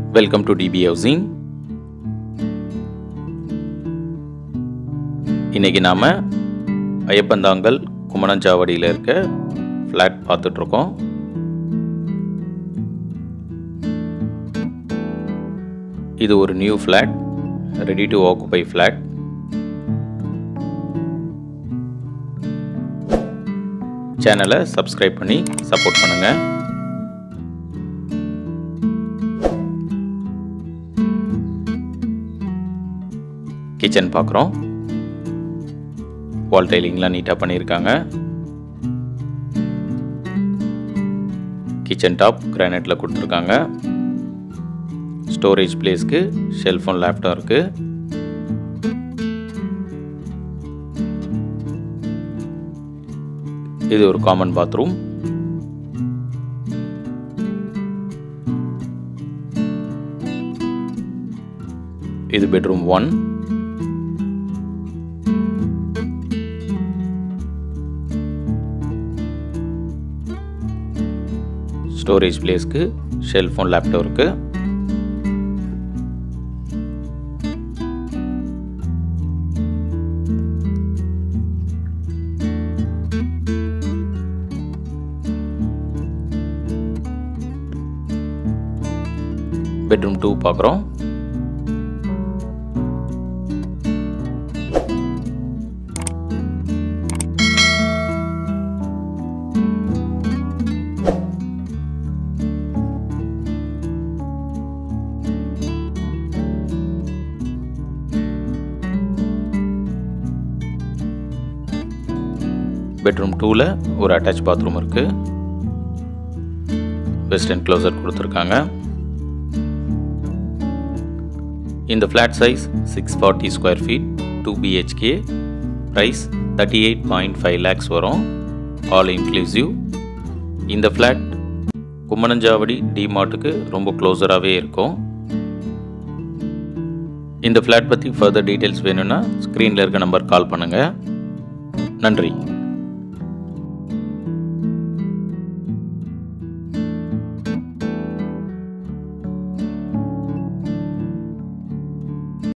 welcome to DP housing இன்னைக்கு நாம் ஐயப்பந்தாங்கல் குமணஞ்சாவடியில் இருக்க ஃப்ளாட் பார்த்துட்ருக்கோம் இது ஒரு new flat ready to occupy flat சேனலை சப்ஸ்கிரைப் பண்ணி சப்போர்ட் பண்ணுங்கள் கிச்சன் பார்க்குறோம் வால் டைலிங்லாம் நீட்டாக பண்ணியிருக்காங்க கிச்சன் டாப் கிரானைட்டில் கொடுத்துருக்காங்க ஸ்டோரேஜ் பிளேஸ்க்கு ஷெல்ஃபோன் லேப்டாப் இருக்குது இது ஒரு காமன் பாத்ரூம் இது பெட்ரூம் ஒன் ஸ்டோரேஜ் பிளேஸ்க்கு ஷெல்ஃபோன் லேப்டாப் இருக்குது பெட்ரூம் டூ பார்க்குறோம் பெட்ரூம் டூவில் ஒரு அட்டாச் பாத்ரூம் இருக்குது வெஸ்டர்ன் க்ளோசர் கொடுத்துருக்காங்க இந்த flat size six forty square feet two BHK price thirty eight point five lakhs வரும் ஆல் இன்க்ளூசிவ் இந்த ஃப்ளாட் கும்மணஞ்சாவடி டிமார்ட்டுக்கு ரொம்ப க்ளோஸராகவே இருக்கும் இந்த ஃப்ளாட் பற்றி ஃபர்தர் டீட்டெயில்ஸ் வேணும்னா ஸ்க்ரீனில் இருக்க நம்பர் கால் பண்ணுங்கள் நன்றி